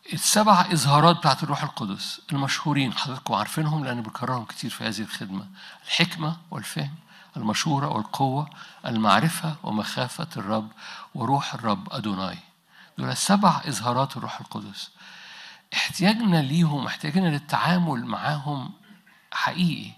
السبع إظهارات بتاعت الروح القدس المشهورين حضراتكم عارفينهم لأن بكررهم كتير في هذه الخدمة الحكمة والفهم المشورة والقوة المعرفة ومخافة الرب وروح الرب أدوناي دول سبع إظهارات الروح القدس احتياجنا ليهم احتياجنا للتعامل معاهم حقيقي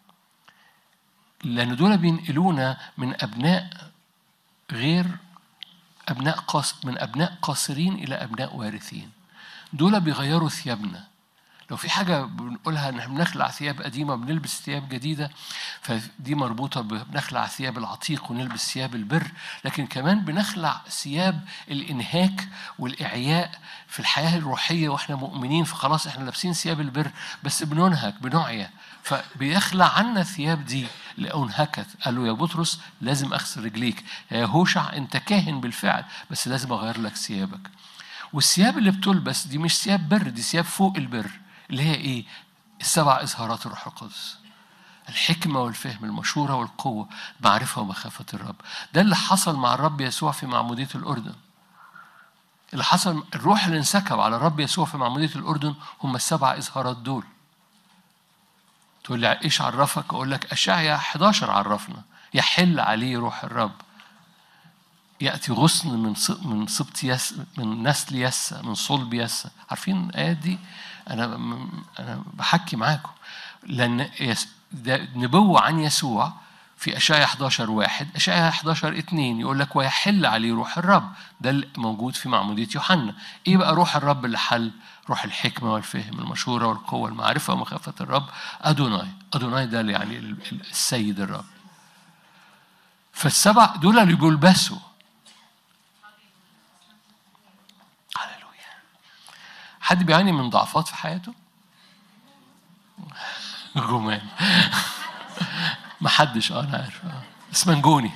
لأن دول بينقلونا من أبناء غير أبناء قاص من أبناء قاصرين إلى أبناء وارثين دول بيغيروا ثيابنا لو في حاجة بنقولها إن احنا بنخلع ثياب قديمة بنلبس ثياب جديدة فدي مربوطة بنخلع ثياب العتيق ونلبس ثياب البر لكن كمان بنخلع ثياب الإنهاك والإعياء في الحياة الروحية وإحنا مؤمنين فخلاص إحنا لابسين ثياب البر بس بننهك بنعيا فبيخلع عنا الثياب دي لو انهكت قال له يا بطرس لازم أغسل رجليك يا هوشع أنت كاهن بالفعل بس لازم أغير لك ثيابك والثياب اللي بتلبس دي مش ثياب بر دي ثياب فوق البر اللي هي ايه؟ السبع اظهارات الروح القدس. الحكمة والفهم المشورة والقوة معرفة ومخافة الرب ده اللي حصل مع الرب يسوع في معمودية الأردن اللي حصل الروح اللي انسكب على الرب يسوع في معمودية الأردن هم السبع إظهارات دول تقول لي إيش عرفك أقول لك أشعيا 11 عرفنا يحل عليه روح الرب يأتي غصن من من سبط يس من نسل يسا من صلب يسا عارفين الآيات دي أنا أنا بحكي معاكم لأن ده نبوة عن يسوع في أشعيا 11 واحد أشعيا 11 اتنين يقول لك ويحل عليه روح الرب ده اللي موجود في معمودية يوحنا إيه بقى روح الرب اللي حل روح الحكمة والفهم المشورة والقوة المعرفة ومخافة الرب أدوناي أدوناي ده يعني السيد الرب فالسبع دول اللي بيلبسوا حد بيعاني من ضعفات في حياته؟ جمان ما حدش اه انا عارف اه اسمنجوني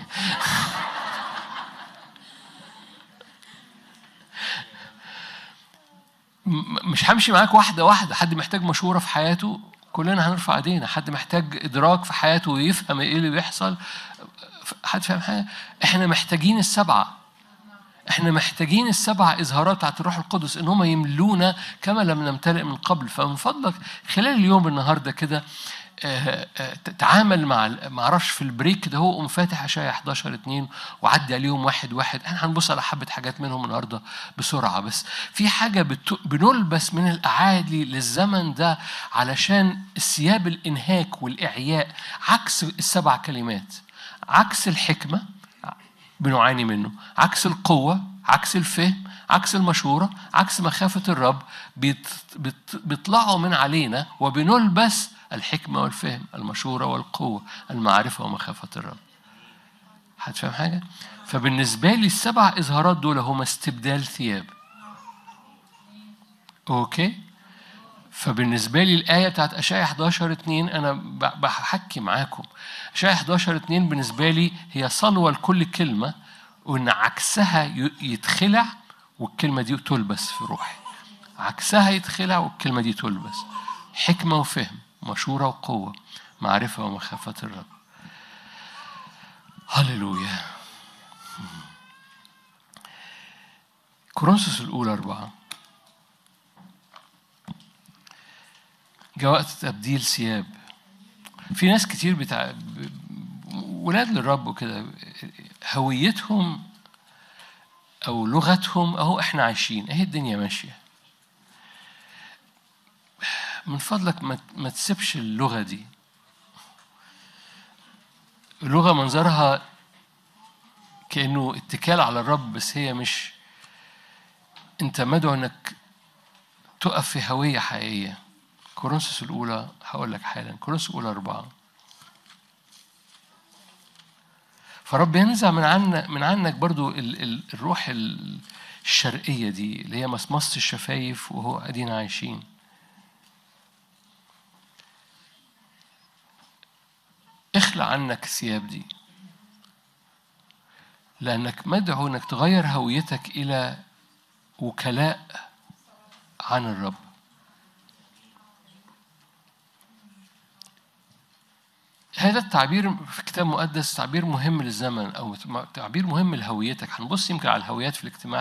مش همشي معاك واحدة واحدة حد محتاج مشورة في حياته كلنا هنرفع ايدينا حد محتاج ادراك في حياته ويفهم ايه اللي بيحصل حد فاهم حاجة احنا محتاجين السبعة احنا محتاجين السبع اظهارات بتاعت الروح القدس ان هم يملونا كما لم نمتلئ من قبل فمن فضلك خلال اليوم النهارده كده تعامل مع ما اعرفش في البريك ده هو قوم فاتح اشعيا 11 2 وعدي عليهم واحد واحد احنا هنبص على حبه حاجات منهم النهارده بسرعه بس في حاجه بت... بنلبس من الاعالي للزمن ده علشان ثياب الانهاك والاعياء عكس السبع كلمات عكس الحكمه بنعاني منه عكس القوة عكس الفهم عكس المشورة عكس مخافة الرب بيت بيت بيطلعوا من علينا وبنلبس الحكمة والفهم المشورة والقوة المعرفة ومخافة الرب هتفهم حاجة؟ فبالنسبة لي السبع إظهارات دول هما استبدال ثياب أوكي؟ فبالنسبة لي الآية بتاعت أشعيا 11 2 أنا بحكي معاكم أشعيا 11 2 بالنسبة لي هي صلوة لكل كلمة وإن عكسها يتخلع والكلمة دي تلبس في روحي عكسها يتخلع والكلمة دي تلبس حكمة وفهم مشورة وقوة معرفة ومخافة الرب هللويا كورنثوس الأولى أربعة جاء وقت تبديل ثياب في ناس كتير بتاع ولاد للرب وكده هويتهم او لغتهم اهو احنا عايشين اهي الدنيا ماشيه من فضلك ما, ما تسيبش اللغه دي اللغه منظرها كانه اتكال على الرب بس هي مش انت مدعو انك تقف في هويه حقيقيه كورنثوس الأولى هقول لك حالا كورنثوس الأولى أربعة فرب ينزع من عنك من عنك برضو ال ال الروح الشرقية دي اللي هي مصمصة الشفايف وهو قاعدين عايشين اخلع عنك الثياب دي لأنك مدعو إنك تغير هويتك إلى وكلاء عن الرب هذا التعبير في كتاب مقدس تعبير مهم للزمن او تعبير مهم لهويتك هنبص يمكن على الهويات في الاجتماع